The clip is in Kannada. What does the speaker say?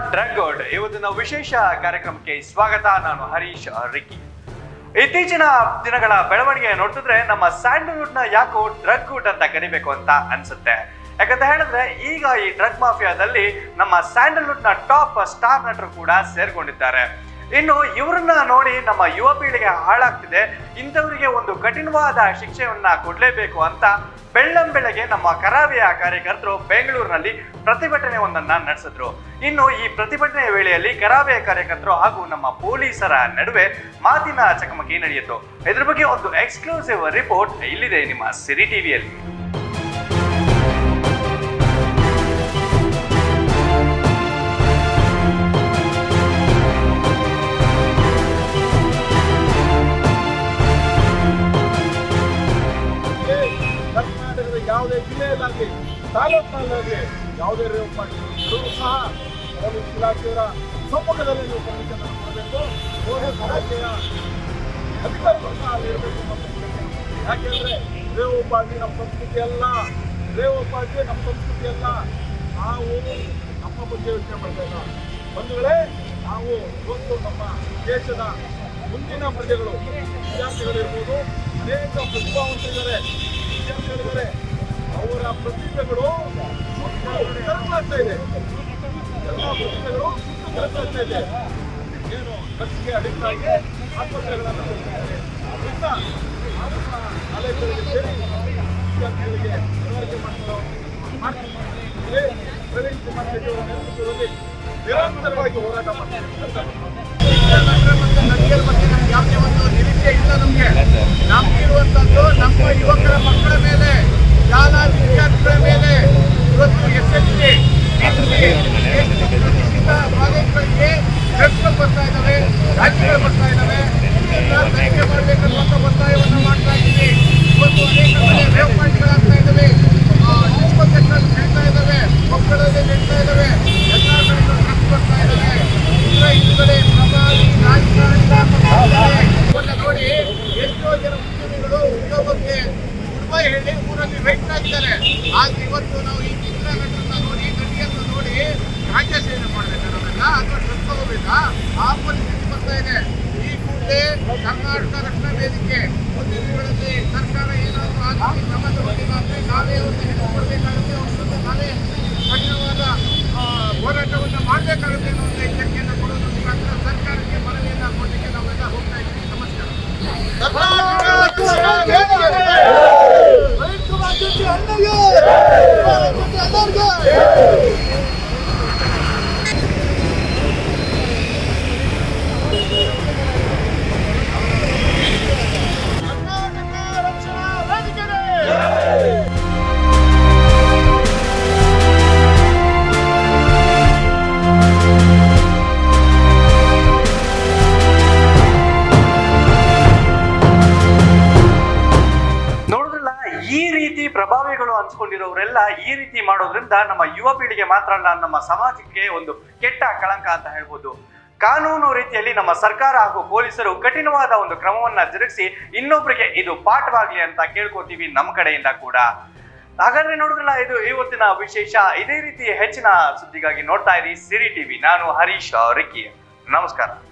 ಡ್ರಗ್ ಔಟ್ ಇವತ್ತಿನ ವಿಶೇಷ ಕಾರ್ಯಕ್ರಮಕ್ಕೆ ಸ್ವಾಗತ ನಾನು ಹರೀಶ್ ರಿಕ್ಕಿ ಇತ್ತೀಚಿನ ದಿನಗಳ ಬೆಳವಣಿಗೆ ನೋಡ್ತಿದ್ರೆ ನಮ್ಮ ಸ್ಯಾಂಡಲ್ವುಡ್ ನ ಯಾಕೋ ಡ್ರಗ್ ಔಟ್ ಅಂತ ಕರಿಬೇಕು ಅಂತ ಅನ್ಸುತ್ತೆ ಯಾಕಂತ ಹೇಳಿದ್ರೆ ಈಗ ಈ ಡ್ರಗ್ ಮಾಫಿಯಾದಲ್ಲಿ ನಮ್ಮ ಸ್ಯಾಂಡಲ್ವುಡ್ ನ ಟಾಪ್ ಸ್ಟಾರ್ ನಟರು ಕೂಡ ಸೇರ್ಕೊಂಡಿದ್ದಾರೆ ಇನ್ನು ಇವರನ್ನ ನೋಡಿ ನಮ್ಮ ಯುವ ಪೀಳಿಗೆ ಹಾಳಾಗ್ತಿದೆ ಇಂಥವರಿಗೆ ಒಂದು ಕಠಿಣವಾದ ಶಿಕ್ಷೆಯನ್ನ ಕೊಡ್ಲೇಬೇಕು ಅಂತ ಬೆಳ್ಳಂ ಬೆಳಗ್ಗೆ ನಮ್ಮ ಕರಾವಿಯ ಕಾರ್ಯಕರ್ತರು ಬೆಂಗಳೂರಿನಲ್ಲಿ ಪ್ರತಿಭಟನೆ ಒಂದನ್ನ ನಡೆಸಿದ್ರು ಇನ್ನು ಈ ಪ್ರತಿಭಟನೆಯ ವೇಳೆಯಲ್ಲಿ ಕರಾವಿಯ ಕಾರ್ಯಕರ್ತರು ಹಾಗೂ ನಮ್ಮ ಪೊಲೀಸರ ನಡುವೆ ಮಾತಿನ ಚಕಮಕಿ ನಡೆಯಿತು ಇದ್ರ ಬಗ್ಗೆ ಒಂದು ಎಕ್ಸ್ಕ್ಲೂಸಿವ್ ರಿಪೋರ್ಟ್ ಇಲ್ಲಿದೆ ನಿಮ್ಮ ಸಿರಿ ಟಿವಿಯಲ್ಲಿ ಕರ್ನಾಟಕದ ಯಾವುದೇ ಜಿಲ್ಲೆಯಲ್ಲಾಗಲಿ ತಾಲೂಕಿನಲ್ಲಾಗಲಿ ಯಾವುದೇ ರೇವ್ ಮಾಡಿದ್ರು ಸಹ ಪೊಲೀಸ್ ಇಲಾಖೆಯವರ ಸಮ್ಮುಖದಲ್ಲಿ ನೀವು ಪರ್ಮಿಷನ್ ಮಾಡಬೇಕು ಪೊಲೀಸ್ ಇಲಾಖೆಯ ಅಧಿಕಾರಿಗಳು ಸಹ ಅಲ್ಲಿರಬೇಕು ಮತ್ತು ಯಾಕೆಂದ್ರೆ ರೇವ್ ಉಪಾಧಿ ನಮ್ಮ ಸಂಸ್ಕೃತಿ ಅಲ್ಲ ರೇವ್ ಉಪಾಧಿ ನಮ್ಮ ಸಂಸ್ಕೃತಿ ಅಲ್ಲ ನಾವು ನಮ್ಮ ಬಗ್ಗೆ ಯೋಚನೆ ಮಾಡ್ತಾ ಇಲ್ಲ ಬಂಧುಗಳೇ ನಾವು ಇವತ್ತು ನಮ್ಮ ದೇಶದ ಮುಂದಿನ ಪ್ರಜೆಗಳು ವಿದ್ಯಾರ್ಥಿಗಳಿರ್ಬೋದು ಅನೇಕ ಪ್ರತಿಭಾವಂತರಿದ್ದಾರೆ ವಿದ್ಯಾರ್ಥಿಗಳಿದ್ದಾರೆ ಅವರ ಪ್ರತಿಭೆಗಳು ಕರಕಲಾಗ್ತಾ ಇದೆ ಎಲ್ಲ ಪ್ರತಿಭೆಗಳು ಕರಕಲಾಗ್ತಾ ಇದೆ ಏನು ಡ್ರಗ್ಸ್ಗೆ ಅಡಿಕ್ಟ್ ಆಗಿ ಆಸ್ಪತ್ರೆಗಳನ್ನು ಸೇರಿದ್ದಾರೆ. ಅದರಿಂದ ನಾವು ಸಹ ಕಾಲೇಜುಗಳಿಗೆ ಸೇರಿ ವಿದ್ಯಾರ್ಥಿಗಳಿಗೆ ಮನವರಿಕೆ ಮಾಡ್ತಾ ಮಾಡ್ತೀವಿ ಪ್ರವೀಣ್ ಕುಮಾರ್ ಶೆಟ್ಟಿ ಅವರ ನೇತೃತ್ವದಲ್ಲಿ ನಿರಂತರವಾಗಿ ಹೋರಾಟ ಮಾಡ್ತಾರೆ ಮತ್ತು ನಡಿಗೆರ ಬಗ್ಗೆ ನಮ್ಗೆ ಯಾವುದೇ ಒಂದು ನಿರೀಕ್ಷೆ ಇಲ್ಲ ನಮಗೆ ನಮ್ಗೆ ಇರುವಂತದ್ದು ನಮ್ಮ ಯುವಕರ ಮಕ್ಕಳ ಮೇಲೆ ಶಾಲಾ ವಿದ್ಯಾರ್ಥಿಗಳ ಮೇಲೆ ಇವತ್ತು ಎಸ್ ಎಸ್ ಸಿ ಪ್ರತಿಷ್ಠಿತ ಕಾಲೇಜುಗಳಿಗೆ ಡ್ರಗ್ಸ್ಗಳು ಬರ್ತಾ ಇದ್ದಾವೆ ರಾಜ್ಯಗಳು ಬರ್ತಾ ಇದ್ದಾವೆ ಇದನ್ನ ತನಿಖೆ ಮಾಡಬೇಕನ್ನುವಂಥ ಒತ್ತಾಯವನ್ನು ಮಾಡ್ತಾ ಇದ್ದೀವಿ ಇವತ್ತು ಅನೇಕ ಕಡೆ ರೇವ್ ಪಾರ್ಟಿಗಳಾಗ್ತಾ ಇದ್ದಾವೆ ಡಿಸ್ಕೋ ಸೆಂಟರ್ ನಡೀತಾ ಇದ್ದಾವೆ ಮಕ್ಕಳಲ್ಲಿ ನಡೀತಾ ಇದ್ದಾವೆ ಎಲ್ಲ ಕಡೆ ಡ್ರಗ್ಸ್ ಬರ್ತಾ ಇದ್ದಾವೆ ಇದರ ಹಿಂದುಗಡೆ ಪ್ರಭಾವಿ ರಾಜಕಾರಣಿಗಳ ಇವನ್ನ ನೋಡಿ ಎಷ್ಟೋ ಜನ ಉದ್ಯಮಿಗಳು ಉದ್ಯೋಗಕ್ಕೆ ಗುಡ್ಬೈ ಹೇಳಿ ಊರಲ್ಲಿ ವೆಯ್ಟ್ ಆಗಿದ್ದಾರೆ ಆದ್ರೆ ಇವತ್ತು ನಾವು ಈ ಚಿತ್ರನಟರನ್ನ ನೋಡಿ ನಟಿಯನ್ನ ನೋಡಿ ರಾಜ್ಯ ಸೇವೆ ಮಾಡ್ಬೇಕಾ ನಾವೆಲ್ಲ ಅಥವಾ ಡ್ರೆಸ್ ತಗೋಬೇಕಾ ಆ ಪರಿಸ್ಥಿತಿ ಬರ್ತಾ ಇದೆ ಈ ಕೂಡಲೇ ಕರ್ನಾಟಕ ರಕ್ಷಣಾ ವೇದಿಕೆ ಮುಂದಿನ ದಿನಗಳಲ್ಲಿ ಸರ್ಕಾರ ಏನಾದರೂ ಆಗಿ ಕ್ರಮ ತಗೊಂಡಿಲ್ಲ ಅಂದ್ರೆ ನಾವೇ ಒಂದು ಹೆಣ್ಣು ಕೊಡಬೇಕಾಗುತ್ತೆ ಅವ್ರ ಜೊತೆ ನಾವೇ ಕಠಿಣವಾದ ಆ, ಹೋರಾಟವನ್ನು ಮಾಡಬೇಕಾಗುತ್ತೆ ಅನ್ನೋ ಒಂದು ಎಚ್ಚರಿಕೆಯನ್ನು ಕೊಡೋದ್ರ ಮುಖಾಂತರ ಸರ್ಕಾರಕ್ಕೆ ಮನವಿಯನ್ನು ಕೊಡಲಿಕ್ಕೆ ನಾವೆಲ್ಲ ಹೋಗ್ತಾ ಇದ್ದೀವಿ ನಮಸ್ಕಾರ ನೋಡಿದ್ರಲ್ಲ ಈ ರೀತಿ ಪ್ರಭಾವಿಗಳು ಅನ್ಸ್ಕೊಂಡಿರೋರೆಲ್ಲ ಈ ರೀತಿ ಮಾಡೋದ್ರಿಂದ ನಮ್ಮ ಯುವ ಪೀಳಿಗೆ ಮಾತ್ರ ಅಲ್ಲ ನಮ್ಮ ಸಮಾಜಕ್ಕೆ ಒಂದು ಕೆಟ್ಟ ಕಳಂಕ ಅಂತ ಹೇಳ್ಬೋದು ಕಾನೂನು ರೀತಿಯಲ್ಲಿ ನಮ್ಮ ಸರ್ಕಾರ ಹಾಗೂ ಪೊಲೀಸರು ಕಠಿಣವಾದ ಒಂದು ಕ್ರಮವನ್ನ ಜರುಗಿಸಿ ಇನ್ನೊಬ್ಬರಿಗೆ ಇದು ಪಾಠವಾಗ್ಲಿ ಅಂತ ಕೇಳ್ಕೊತೀವಿ ನಮ್ಮ ಕಡೆಯಿಂದ ಕೂಡ ಹಾಗಾದ್ರೆ ನೋಡಿದ್ರಲ್ಲ ಇದು ಇವತ್ತಿನ ವಿಶೇಷ ಇದೇ ರೀತಿ ಹೆಚ್ಚಿನ ಸುದ್ದಿಗಾಗಿ ನೋಡ್ತಾ ಇರಿ ಸಿರಿ ಟಿವಿ ನಾನು ಹರೀಶ್ ರಿಕ್ಕಿ ನಮಸ್ಕಾರ